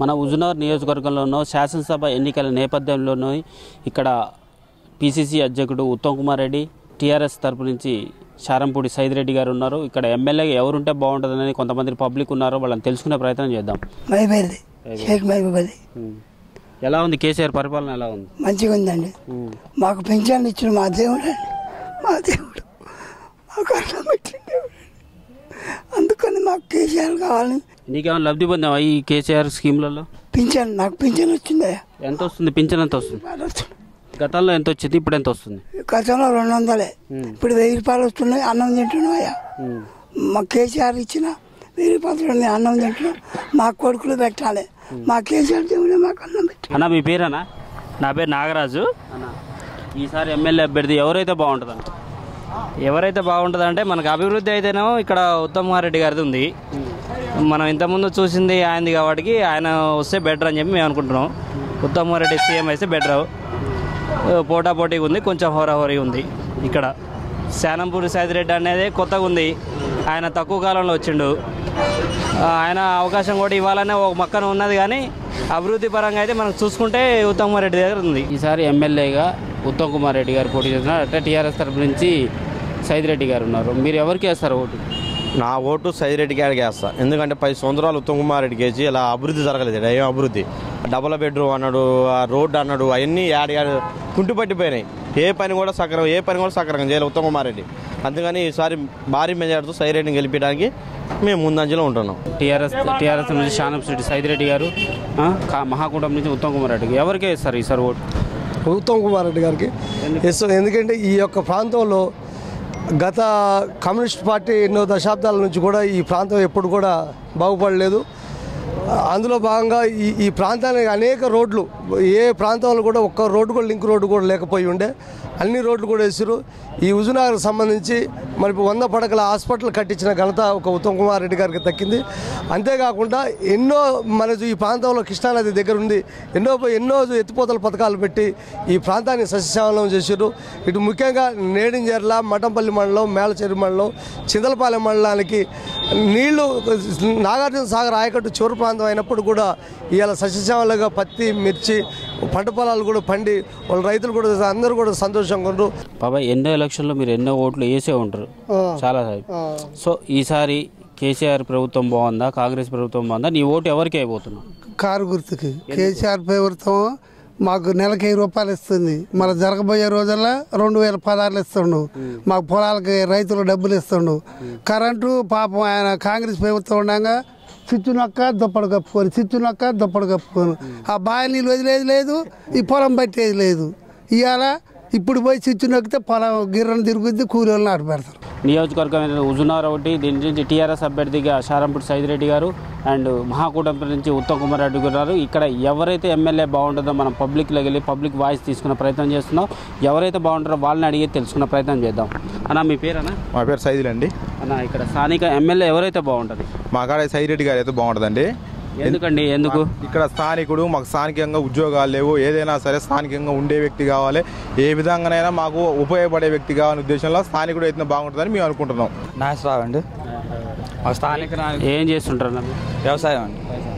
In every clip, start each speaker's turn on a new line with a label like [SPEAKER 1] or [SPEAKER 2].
[SPEAKER 1] మన హుజునగర్ నియోజకవర్గంలోనూ శాసనసభ ఎన్నికల నేపథ్యంలోనూ ఇక్కడ పిసిసి అధ్యక్షుడు ఉత్తమ్ కుమార్ రెడ్డి టీఆర్ఎస్ తరపు నుంచి శారంపూడి సైదిరెడ్డి గారు ఉన్నారు ఇక్కడ ఎమ్మెల్యే ఎవరుంటే బాగుంటుందని కొంతమంది పబ్లిక్ ఉన్నారు వాళ్ళని తెలుసుకునే ప్రయత్నం చేద్దాం
[SPEAKER 2] మైబేరిది షేక్ మహబూబది
[SPEAKER 1] ఎలా ఉంది కేసీఆర్ పరిపాలన ఎలా ఉంది
[SPEAKER 2] మంచిగా ఉందండి మాకు పెన్షన్ ఇచ్చిన మా దేవుడు అండి మా దేవుడు మాకు అన్నం పెట్టిన దేవుడు అండి. అందుకని మాకు కేసీఆర్ కావాలని
[SPEAKER 1] నీకేమైనా లబ్ధి పొందావా ఈ కేసీఆర్ స్కీమ్లలో
[SPEAKER 2] పింఛన్ నాకు పింఛన్ వచ్చిందా
[SPEAKER 1] ఎంత వస్తుంది పింఛన్ ఎంత వస్తుంది గతంలో ఎంత వచ్చింది ఇప్పుడు ఎంత వస్తుంది
[SPEAKER 2] గతంలో రెండు వందలే ఇప్పుడు వెయ్యి రూపాయలు వస్తున్నాయి అన్నం తింటున్నాయా మా కేసీఆర్ ఇచ్చిన వెయ్యి రూపాయలు ఉన్నాయి, అన్నం తింటున్నాం మా కొడుకులు పెట్టాలి మా కేసీఆర్ దేవుడే మాకు అన్నం పెట్టి
[SPEAKER 1] అన్న మీ పేరేనా
[SPEAKER 3] నా పేరు నాగరాజు
[SPEAKER 1] అన్న ఈసారి ఎమ్మెల్యే అభ్యర్థి ఎవరైతే బాగుంటుందంట
[SPEAKER 3] ఎవరైతే బాగుంటుందంటే మనకు అభివృద్ధి అయితేనేమో ఇక్కడ ఉత్తమ్ కుమార్ రెడ్డి గారిది ఉంది మనం ఇంతకుముందు చూసింది ఆయనది కాబట్టి ఆయన వస్తే బెటర్ అని చెప్పి మేము అనుకుంటున్నాం ఉత్తమ్ కుమార్ రెడ్డి సీఎం అయితే బెటర్ పోటా పోటీగా ఉంది కొంచెం హోరాహోరీ ఉంది ఇక్కడ శానంపూరి సైదిరెడ్డి అనేది కొత్తగా ఉంది ఆయన తక్కువ కాలంలో వచ్చిండు ఆ, ఆయన అవకాశం కూడా ఇవ్వాలనే ఒక మక్కన ఉన్నది కానీ అభివృద్ధి పరంగా అయితే మనం చూసుకుంటే ఉత్తమ్ కుమార్ రెడ్డి దగ్గర ఉంది
[SPEAKER 1] ఈసారి ఎమ్మెల్యేగా ఉత్తమ్ కుమార్ రెడ్డి గారు పోటీ చేస్తున్నారు అంటే టీఆర్ఎస్ తరపు నుంచి సైదిరెడ్డి గారు ఉన్నారు మీరు ఎవరికి వేస్తారు ఓటు
[SPEAKER 4] నా ఓటు సైదిరెడ్డి గారికి వేస్తా ఎందుకంటే పది సంవత్సరాలు ఉత్తమ్ కుమార్ రెడ్డికి వేసి ఇలా అభివృద్ధి జరగలేదు ఈడ ఏం అభివృద్ధి డబుల్ బెడ్రూమ్ అన్నాడు ఆ రోడ్డు అన్నాడు అవన్నీ యాడ్ యాడ్ కుంటు పట్టిపోయినాయి ఏ పని కూడా సక్రమం ఏ పని కూడా సక్రమం చేయలేదు ఉత్తమ్ కుమార్ రెడ్డి అందుకని ఈసారి భారీ మెజార్టీతో సైరెడ్డిని గెలిపించడానికి మేము ముందంజలో ఉంటున్నాం
[SPEAKER 1] టీఆర్ఎస్ టీఆర్ఎస్ నుంచి శానంశెట్టి సైదిరెడ్డి గారు ఆ, కా- మహాకూటమి నుంచి ఉత్తమ్ కుమార్ రెడ్డికి ఎవరికి వేస్తారు ఈసారి ఓటు
[SPEAKER 5] ఉత్తమ్ కుమార్ రెడ్డి గారికి ఎస్ ఎందుకంటే ఈ యొక్క ప్రాంతంలో గత కమ్యూనిస్ట్ పార్టీ ఎన్నో దశాబ్దాల నుంచి కూడా ఈ ప్రాంతం ఎప్పుడు కూడా బాగుపడలేదు అందులో భాగంగా ఈ ఈ ప్రాంతానికి అనేక రోడ్లు ఏ ప్రాంతంలో కూడా ఒక్క రోడ్డు కూడా లింక్ రోడ్డు కూడా లేకపోయి ఉండే అన్ని రోడ్లు కూడా వేసారు ఈ హుజునగర్కి సంబంధించి మరి ఇప్పుడు వంద పడకల హాస్పిటల్ కట్టించిన ఘనత ఒక ఉత్తమ్ కుమార్ రెడ్డి గారికి దక్కింది అంతేకాకుండా ఎన్నో మన ఈ ప్రాంతంలో కృష్ణానది దగ్గర ఉంది ఎన్నో ఎన్నో ఎత్తిపోతల పథకాలు పెట్టి ఈ ప్రాంతాన్ని సస్యశ్యామలం చేశారు ఇటు ముఖ్యంగా నేడింజర్ల మఠంపల్లి మండలం మేలచెరు మండలం చింతలపాలెం మండలానికి నీళ్లు నాగార్జున సాగర్ ఆయకట్టు చివరి ప్రాంతం అయినప్పుడు కూడా ఇవాళ సస్యశ్యామలుగా పత్తి మిర్చి పంట పొలాలు కూడా పండి వాళ్ళ రైతులు కూడా అందరూ కూడా సంతోషంగా ఉన్నారు
[SPEAKER 1] బాబాయ్ ఎన్నో ఎలక్షన్లో మీరు ఎన్నో ఓట్లు వేసే ఉంటారు చాలా సార్లు సో ఈసారి కేసీఆర్ ప్రభుత్వం బాగుందా కాంగ్రెస్ ప్రభుత్వం బాగుందా నీ ఓటు ఎవరికి అయిపోతున్నావు
[SPEAKER 6] కారు గుర్తుకి కేసీఆర్ ప్రభుత్వం మాకు నెలకి వెయ్యి రూపాయలు ఇస్తుంది మళ్ళీ జరగబోయే రోజుల్లో రెండు వేల పదార్లు ఇస్తుండు మాకు పొలాలకి రైతులు డబ్బులు ఇస్తుండు కరెంటు పాపం ఆయన కాంగ్రెస్ ప్రభుత్వం ఉండగా చిచ్చు నొక్క దుప్పడు కప్పుకొని చిచ్చు నొక్క దుప్పడు కప్పుకొని ఆ బావి నీళ్ళు వదిలేది లేదు ఈ పొలం పట్టేది లేదు ఇవాళ ఇప్పుడు పోయి చిచ్చు నొక్కితే పొలం గిర్రను తిరుగుద్ది కూలీలను నాటు పెడతారు
[SPEAKER 1] నియోజకవర్గం హుజునార్ ఒకటి దీని నుంచి టీఆర్ఎస్ అభ్యర్థిగా శారంపూడి సైదిరెడ్డి గారు అండ్ మహాకూటమి నుంచి ఉత్తమ్ కుమార్ రెడ్డి గారు ఉన్నారు. ఇక్కడ ఎవరైతే ఎమ్మెల్యే బాగుంటుందో మనం పబ్లిక్లోకి వెళ్ళి పబ్లిక్ వాయిస్ తీసుకునే ప్రయత్నం చేస్తున్నాం ఎవరైతే బాగుంటారో వాళ్ళని అడిగి తెలుసుకునే ప్రయత్నం చేద్దాం అన్న మీ పేరేనా
[SPEAKER 7] మా పేరు సైదులు అండి
[SPEAKER 1] అన్న ఇక్కడ స్థానిక ఎమ్మెల్యే ఎవరైతే బాగుంటుంది
[SPEAKER 7] మా కాడ సైదిరెడ్డి గారు అయితే బాగుంటుందండి
[SPEAKER 1] ఎందుకండి ఎందుకు
[SPEAKER 7] ఇక్కడ స్థానికుడు మాకు స్థానికంగా ఉద్యోగాలు లేవు ఏదైనా సరే స్థానికంగా ఉండే వ్యక్తి కావాలి ఏ విధంగానైనా మాకు ఉపయోగపడే వ్యక్తి కావాలనే ఉద్దేశంలో స్థానికుడు అయితే బాగుంటుందని మేము అనుకుంటున్నాం
[SPEAKER 8] నాగేశ్వరరావు అండి మా స్థానిక నా-
[SPEAKER 1] ఏం చేస్తుంటారు అన్న మీరు?
[SPEAKER 8] వ్యవసాయం అండి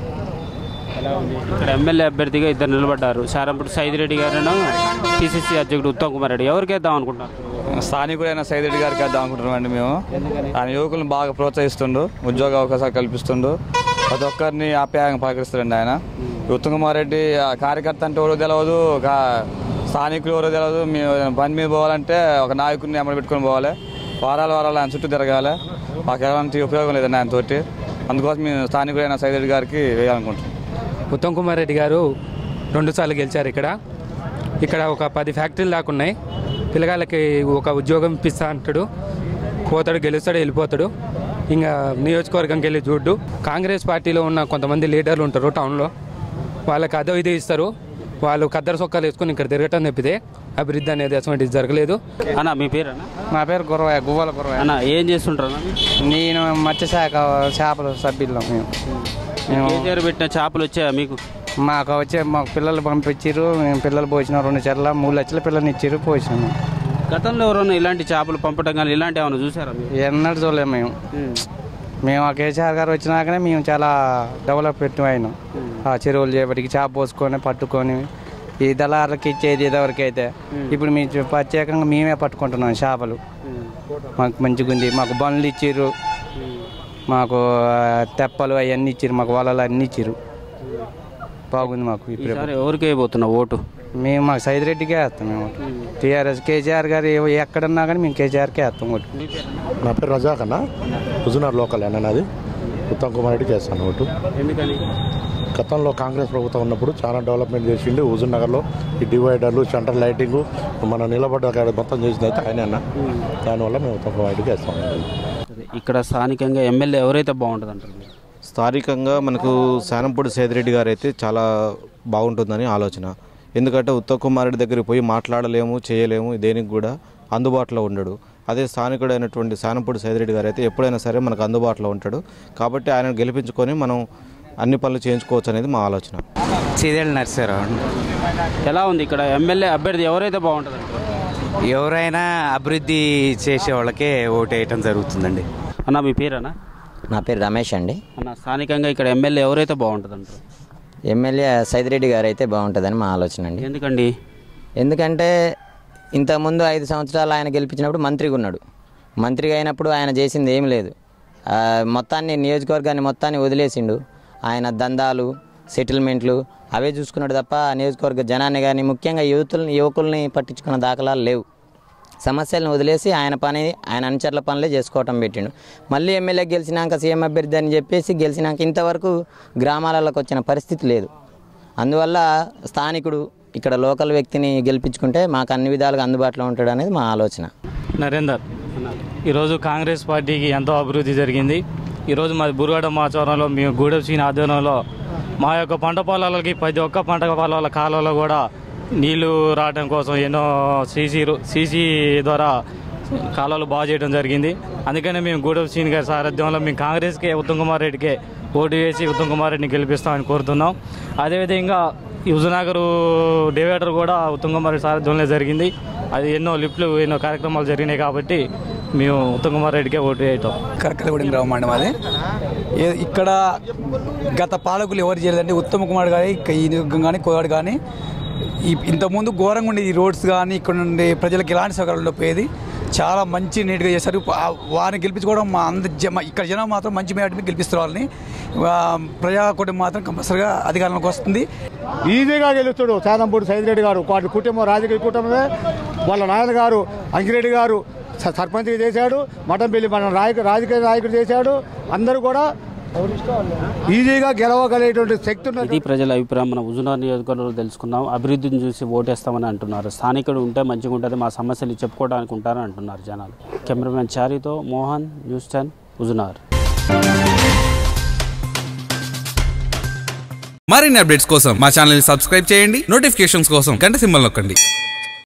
[SPEAKER 1] ఇక్కడ ఎమ్మెల్యే అభ్యర్థిగా ఇద్దరు నిలబడ్డారు శారంపూడి సైదిరెడ్డి గారు పిసిసి అధ్యక్షుడు ఉత్తమ్ కుమార్ రెడ్డి ఎవరికి వేద్దాం అనుకుంటున్నారు
[SPEAKER 8] స్థానికుడైన సైదిరెడ్డి గారికి వేద్దాం అనుకుంటున్నాం అండి మేము ఆయన యువకులను బాగా ప్రోత్సహిస్తుండు ఉద్యోగ అవకాశాలు కల్పిస్తుండు ప్రతి ఒక్కరిని ఆప్యాయంగా పలకరిస్తాడండి ఆయన ఉత్తమ్ కుమార్ రెడ్డి ఆ కార్యకర్త అంటే ఎవరో తెలియదు ఒక స్థానికులు ఎవరో తెలియదు మేము ఏదైనా పని మీద పోవాలంటే ఒక నాయకుడిని అమలు పెట్టుకొని పోవాలి వారాలు వారాలు ఆయన చుట్టూ తిరగాలి మాకు ఎలాంటి ఉపయోగం లేదండి ఆయన తోటి అందుకోసం మేము స్థానికుడైన సైదిరెడ్డి గారికి వేయాలనుకుంటున్నాం
[SPEAKER 9] ఉత్తమ్ కుమార్ రెడ్డి గారు రెండుసార్లు గెలిచారు ఇక్కడ ఇక్కడ ఒక పది ఫ్యాక్టరీలు దాకా ఉన్నాయి పిల్లగాళ్ళకి ఒక ఉద్యోగం ఇప్పిస్తా అంటాడు పోతాడు గెలుస్తాడు వెళ్ళిపోతాడు ఇంకా నియోజకవర్గంకి వెళ్ళి చూడ్డు కాంగ్రెస్ పార్టీలో ఉన్న కొంతమంది లీడర్లు ఉంటారు టౌన్లో వాళ్ళకి అదో ఇదే ఇస్తారు వాళ్ళు కద్దరు సొక్కాలు వేసుకొని ఇక్కడ తిరగటం తప్పితే అభివృద్ధి అనేది అటువంటిది జరగలేదు
[SPEAKER 1] అన్న మీ పేరేనా
[SPEAKER 8] నా పేరు గురవయ్య గువ్వల గురవయ్య
[SPEAKER 1] అన్న ఏం చేస్తుంటారు అన్న మీరు?
[SPEAKER 8] నేను మత్స్యశాఖ చేపల సభ్యులం మేము మేము
[SPEAKER 1] కేసీఆర్ పెట్టిన చేపలు వచ్చాయా మీకు
[SPEAKER 8] మాకు వచ్చే మాకు పిల్లలు పంపించారు మేము పిల్లలు పోసినాం రెండు చెర్ల మూడు లక్షల పిల్లల్ని ఇచ్చారు పోసినాము
[SPEAKER 1] గతంలో ఎవరైనా ఇలాంటి చేపలు పంపడం కానీ ఇలాంటి ఏమైనా చూసారా మీరు
[SPEAKER 8] ఎన్నడూ చూడలేము మేము
[SPEAKER 10] మేము ఆ కేసీఆర్ గారు వచ్చినాకనే మేము చాలా డెవలప్ అయినాం ఆ చెరువులు చేపటికి చేప పోసుకొని పట్టుకొని ఈ దళారులకు ఇచ్చేది ఇదివరకు అయితే ఇప్పుడు మేము ప్రత్యేకంగా మేమే పట్టుకుంటున్నాం చేపలు మాకు మంచిగా ఉంది మాకు బండ్లు ఇచ్చిర్రు మాకు ఆ, తెప్పలు అవన్నీ ఇచ్చిర్రు మాకు వలలు అన్నీ ఇచ్చిర్రు బాగుంది మాకు ఇప్పుడు
[SPEAKER 1] ఈసారి ఎవరికి వేయబోతున్నావు ఓటు
[SPEAKER 10] మేము మాకు సైదిరెడ్డికే వేస్తాం మేము టీఆర్ఎస్ కేసీఆర్ గారు ఎవ- ఎక్కడున్నా కానీ మేము కేసీఆర్కే వేస్తాం ఓటు
[SPEAKER 11] నా పేరు రజాక్ అన్న హుజునార్ లోకల్ అన్న నాది ఉత్తమ్ కుమార్ రెడ్డికి వేస్తాను ఓటు
[SPEAKER 1] ఎందుకని
[SPEAKER 11] గతంలో కాంగ్రెస్ ప్రభుత్వం ఉన్నప్పుడు చాలా డెవలప్మెంట్ చేసిండు హుజూర్ నగర్లో ఈ డివైడర్లు సెంటర్ లైటింగ్ మనం నిలబడ్డ కాడ మొత్తం చేసింది అయితే ఆయన అన్న దానివల్ల మేము ఉత్తమ్ కుమార్ రెడ్డికి వేస్తాం
[SPEAKER 1] ఇక్కడ స్థానికంగా ఎమ్మెల్యే ఎవరైతే బాగుంటుంది అంటారు మీరు?
[SPEAKER 4] స్థానికంగా మనకు శానంపూడి సేదిరెడ్డి గారు అయితే చాలా బాగుంటుందని ఆలోచన ఎందుకంటే ఉత్తమ్ కుమార్ రెడ్డి దగ్గరికి పోయి మాట్లాడలేము చేయలేము దేనికి కూడా అందుబాటులో ఉండడు అదే స్థానికుడైనటువంటి శానంపూడి సేదిరెడ్డి గారు అయితే ఎప్పుడైనా సరే మనకు అందుబాటులో ఉంటాడు కాబట్టి ఆయనను గెలిపించుకొని మనం అన్ని పనులు చేయించుకోవచ్చు అనేది మా ఆలోచన
[SPEAKER 10] సీదేళ్ళ నర్సారావు
[SPEAKER 1] ఎలా ఉంది ఇక్కడ ఎమ్మెల్యే అభ్యర్థి ఎవరైతే బాగుంటుంది అంటారు?
[SPEAKER 10] ఎవరైనా అభివృద్ధి చేసే వాళ్ళకే ఓటు వేయటం జరుగుతుందండి
[SPEAKER 1] అన్న మీ పేరేనా
[SPEAKER 12] నా పేరు రమేష్ అండి
[SPEAKER 1] అన్న స్థానికంగా ఇక్కడ ఎమ్మెల్యే ఎవరైతే బాగుంటుంది అంటారు
[SPEAKER 12] ఎమ్మెల్యే సైదిరెడ్డి గారు అయితే బాగుంటుందని మా ఆలోచన అండి
[SPEAKER 1] ఎందుకండి
[SPEAKER 12] ఎందుకంటే ఇంతకుముందు ఐదు సంవత్సరాలు ఆయన గెలిపించినప్పుడు మంత్రిగా ఉన్నాడు మంత్రిగా అయినప్పుడు ఆయన చేసింది ఏం లేదు ఆ, మొత్తాన్ని నియోజకవర్గాన్ని మొత్తాన్ని వదిలేసిండు ఆయన దందాలు సెటిల్మెంట్లు అవే చూసుకున్నాడు తప్ప ఆ నియోజకవర్గ జనాన్ని కానీ ముఖ్యంగా యువతుల్ని యువకుల్ని పట్టించుకున్న దాఖలాలు లేవు సమస్యలను వదిలేసి ఆయన పని ఆయన అనుచరుల పనులే చేసుకోవటం పెట్టిండు మళ్ళీ ఎమ్మెల్యే గెలిచినాక సీఎం అభ్యర్థి అని చెప్పేసి గెలిచినాక ఇంతవరకు గ్రామాలలోకి వచ్చిన పరిస్థితి లేదు అందువల్ల స్థానికుడు ఇక్కడ లోకల్ వ్యక్తిని గెలిపించుకుంటే మాకు అన్ని విధాలుగా అందుబాటులో ఉంటాడు అనేది మా ఆలోచన
[SPEAKER 3] నరేందర్ ఈరోజు కాంగ్రెస్ పార్టీకి ఎంతో అభివృద్ధి జరిగింది ఈరోజు మాది బురుగడ మాచవరంలో మేము గూడెం సీన్ ఆధ్వర్యంలో మా యొక్క పంట పొలాలకి ప్రతి ఒక్క పంట పొలాల కాలంలో కూడా నీళ్లు రావడం కోసం ఎన్నో సీసీ సీసీ ద్వారా కాలువలు బాగు చేయడం జరిగింది అందుకనే మేము గూడెం సీన్ గారి సారథ్యంలో మేము కాంగ్రెస్కే ఉత్తమ్ కుమార్ రెడ్డికే ఓటు వేసి ఉత్తమ్ కుమార్ రెడ్డిని గెలిపిస్తామని కోరుతున్నాం అదేవిధంగా ఈ హుజునగర్ డివైడర్ కూడా ఉత్తమ్ కుమార్ రెడ్డి సారథ్యంలో జరిగింది అది ఎన్నో లిఫ్ట్లు ఎన్నో కార్యక్రమాలు జరిగినాయి కాబట్టి మేము ఉత్తమ్ కుమార్ రెడ్డికే ఓటు వేయటం
[SPEAKER 13] కరకలగూడెం గ్రామం అండి మాది ఏ- ఇక్కడ గత పాలకులు ఎవరు చేయలేదంటే ఉత్తమ్ కుమార్ గారి ఈ నియోజకం కానీ కోవాడు కానీ ఈ ఇంతకుముందు ఘోరంగా ఉండేది ఈ రోడ్స్ కానీ ఇక్కడ నుండి ప్రజలకు ఎలాంటి సౌకర్యాలు ఉండకపోయేది చాలా మంచి నీట్గా చేశారు ఆ వారిని గెలిపించుకోవడం మా అందరి జమ ఇక్కడ జనం మాత్రం మంచి మేట గెలిపిస్తారు వాళ్ళని ఆ, ప్రజాకూటమి మాత్రం కంపల్సరిగా అధికారంలోకి వస్తుంది
[SPEAKER 14] ఈజీగా గెలుస్తాడు శానంపూడి సైదిరెడ్డి గారు వాటి కుటుంబం రాజకీయ కుటుంబమే వాళ్ళ నాయనగారు అంకిరెడ్డి గారు స- సర్పంచ్గా చేశాడు మఠంపల్లి మన నాయకు రాజకీయ నాయకుడు చేశాడు అందరూ కూడా ఈజీగా గెలవగలిగేటువంటి శక్తి ఉన్నది
[SPEAKER 1] ఇది ప్రజల అభిప్రాయం మన హుజునార్ నియోజకవర్గంలో తెలుసుకున్నాం అభివృద్ధిని చూసి ఓటేస్తామని అంటున్నారు స్థానికుడు ఉంటే మంచిగా ఉంటుంది మా సమస్యలు చెప్పుకోవడానికి ఉంటారని అంటున్నారు జనాలు కెమెరామెన్ చారితో మోహన్ న్యూస్ టెన్ హుజునార్
[SPEAKER 15] మరిన్ని అప్డేట్స్ కోసం మా ఛానల్ సబ్స్క్రైబ్ చేయండి నోటిఫికేషన్స్ కోసం గంట సింబల్ నొక్కండి